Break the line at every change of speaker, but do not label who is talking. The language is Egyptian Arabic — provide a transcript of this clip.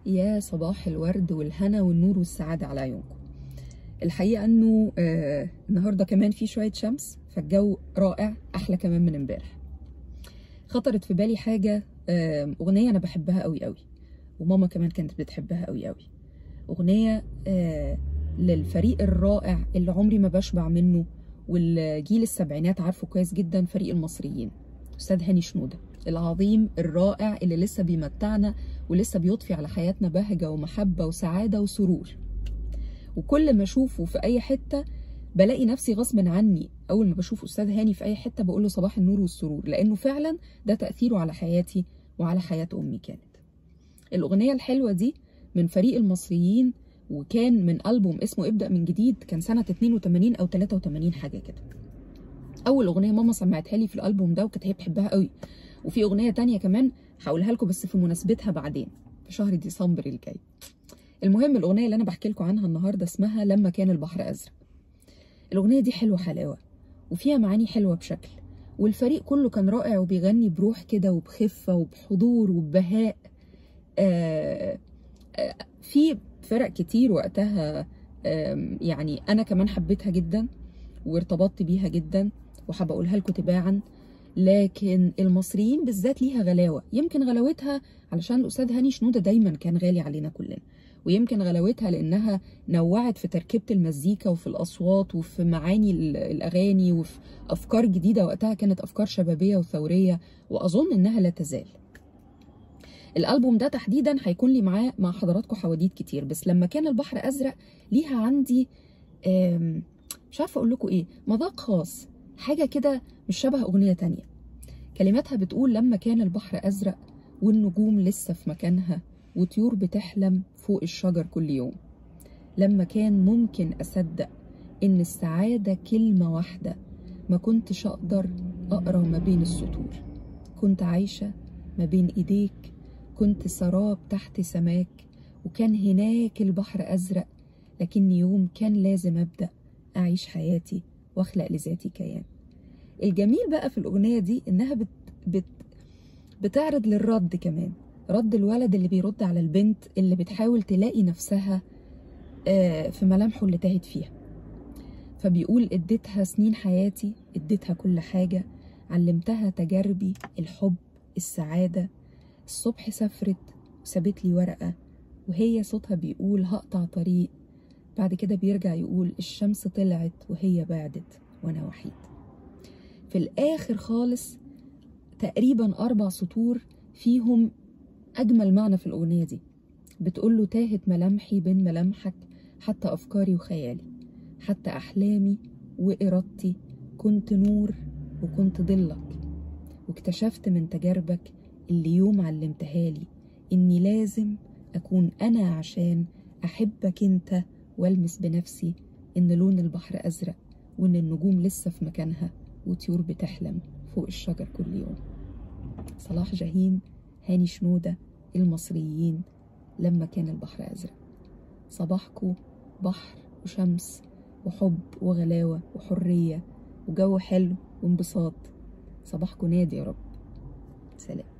يا صباح الورد والهنا والنور والسعادة على عيونكم الحقيقة انه آه النهاردة كمان في شوية شمس فالجو رائع احلى كمان من امبارح خطرت في بالي حاجة آه اغنية انا بحبها قوي قوي وماما كمان كانت بتحبها قوي قوي اغنية آه للفريق الرائع اللي عمري ما بشبع منه والجيل السبعينات عارفه كويس جدا فريق المصريين استاذ هاني شنوده العظيم الرائع اللي لسه بيمتعنا ولسه بيضفي على حياتنا بهجه ومحبه وسعاده وسرور وكل ما اشوفه في اي حته بلاقي نفسي غصب عني اول ما بشوف استاذ هاني في اي حته بقول له صباح النور والسرور لانه فعلا ده تاثيره على حياتي وعلى حياه امي كانت الاغنيه الحلوه دي من فريق المصريين وكان من ألبوم اسمه ابدأ من جديد كان سنة 82 أو 83 حاجة كده أول أغنية ماما سمعتها لي في الألبوم ده وكانت هي بتحبها قوي وفي أغنية تانية كمان هقولها لكم بس في مناسبتها بعدين في شهر ديسمبر الجاي المهم الأغنية اللي أنا بحكي لكم عنها النهاردة اسمها لما كان البحر أزرق الأغنية دي حلوة حلاوة وفيها معاني حلوة بشكل والفريق كله كان رائع وبيغني بروح كده وبخفة وبحضور وببهاء آه آه في فرق كتير وقتها يعني انا كمان حبيتها جدا وارتبطت بيها جدا وحابه اقولها لكم تباعا لكن المصريين بالذات ليها غلاوه يمكن غلاوتها علشان الاستاذ هاني شنوده دايما كان غالي علينا كلنا ويمكن غلاوتها لانها نوعت في تركيبه المزيكا وفي الاصوات وفي معاني الاغاني وفي افكار جديده وقتها كانت افكار شبابيه وثوريه واظن انها لا تزال الالبوم ده تحديدا هيكون لي معاه مع حضراتكم حواديت كتير بس لما كان البحر ازرق ليها عندي مش عارفه اقول لكم ايه مذاق خاص حاجه كده مش شبه اغنيه تانية كلماتها بتقول لما كان البحر ازرق والنجوم لسه في مكانها وطيور بتحلم فوق الشجر كل يوم لما كان ممكن اصدق ان السعاده كلمه واحده ما كنتش اقدر اقرا ما بين السطور كنت عايشه ما بين ايديك كنت سراب تحت سماك وكان هناك البحر أزرق لكن يوم كان لازم أبدأ أعيش حياتي وأخلق لذاتي كيان الجميل بقى في الأغنية دي إنها بت بت بتعرض للرد كمان رد الولد اللي بيرد على البنت اللي بتحاول تلاقي نفسها في ملامحه اللي تاهت فيها فبيقول اديتها سنين حياتي اديتها كل حاجة علمتها تجاربي الحب السعادة الصبح سافرت وسابت لي ورقة وهي صوتها بيقول هقطع طريق بعد كده بيرجع يقول الشمس طلعت وهي بعدت وأنا وحيد في الآخر خالص تقريبا أربع سطور فيهم أجمل معنى في الأغنية دي بتقول له تاهت ملامحي بين ملامحك حتى أفكاري وخيالي حتى أحلامي وإرادتي كنت نور وكنت ضلك واكتشفت من تجاربك اللي يوم علمتها لي إني لازم أكون أنا عشان أحبك أنت والمس بنفسي إن لون البحر أزرق وإن النجوم لسه في مكانها وطيور بتحلم فوق الشجر كل يوم صلاح جاهين هاني شنودة المصريين لما كان البحر أزرق صباحكو بحر وشمس وحب وغلاوة وحرية وجو حلو وانبساط صباحكو نادي يا رب سلام